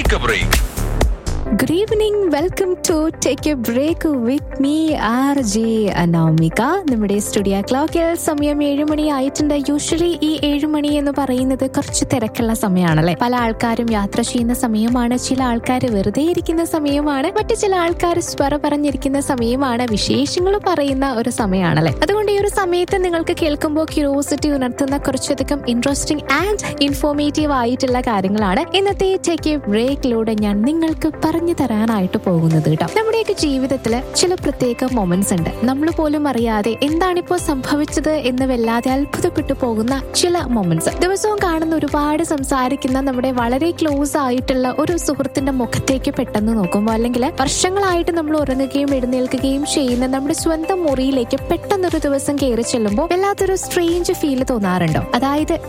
take a break good evening welcome to take a break with me R J Anoumika നമ്മുടെ studio ക്ലോക്കിൽ സമയം ഏഴുമണി ആയിട്ടുണ്ട് യൂഷ്വലി ഈ ഏഴുമണി എന്ന് പറയുന്നത് കുറച്ച് തിരക്കുള്ള സമയമാണല്ലേ പല ആൾക്കാരും യാത്ര ചെയ്യുന്ന സമയമാണ് ചില ആൾക്കാർ വെറുതെ ഇരിക്കുന്ന സമയമാണ് മറ്റു ചില ആൾക്കാർ സ്വര പറഞ്ഞിരിക്കുന്ന സമയമാണ് വിശേഷങ്ങൾ പറയുന്ന ഒരു സമയമാണല്ലേ അതുകൊണ്ട് ഈ ഒരു സമയത്ത് നിങ്ങൾക്ക് കേൾക്കുമ്പോൾ ക്യൂരിയോസിറ്റി ഉണർത്തുന്ന കുറച്ചധികം ഇൻട്രസ്റ്റിംഗ് ആൻഡ് ഇൻഫോർമേറ്റീവ് ആയിട്ടുള്ള കാര്യങ്ങളാണ് ഇന്നത്തെ ടേക്ക് എ ബ്രേക്കിലൂടെ ഞാൻ നിങ്ങൾക്ക് പറഞ്ഞു തരാനായിട്ട് പോകുന്നത് കേട്ടോ നമ്മുടെയൊക്കെ ജീവിതത്തിൽ ചില പ്രത്യേക മൊമെന്റ്സ് ഉണ്ട് നമ്മൾ പോലും അറിയാതെ എന്താണിപ്പോ സംഭവിച്ചത് എന്ന് വല്ലാതെ അത്ഭുതപ്പെട്ടു പോകുന്ന ചില മൊമെന്റ്സ് ദിവസവും കാണുന്ന ഒരുപാട് സംസാരിക്കുന്ന നമ്മുടെ വളരെ ക്ലോസ് ആയിട്ടുള്ള ഒരു സുഹൃത്തിന്റെ മുഖത്തേക്ക് പെട്ടെന്ന് നോക്കുമ്പോൾ അല്ലെങ്കിൽ വർഷങ്ങളായിട്ട് നമ്മൾ ഉറങ്ങുകയും എഴുന്നേൽക്കുകയും ചെയ്യുന്ന നമ്മുടെ സ്വന്തം മുറിയിലേക്ക് പെട്ടെന്നൊരു ദിവസം കയറി ചെല്ലുമ്പോൾ വല്ലാത്തൊരു സ്ട്രേഞ്ച് ഫീൽ തോന്നാറുണ്ടോ അതായത്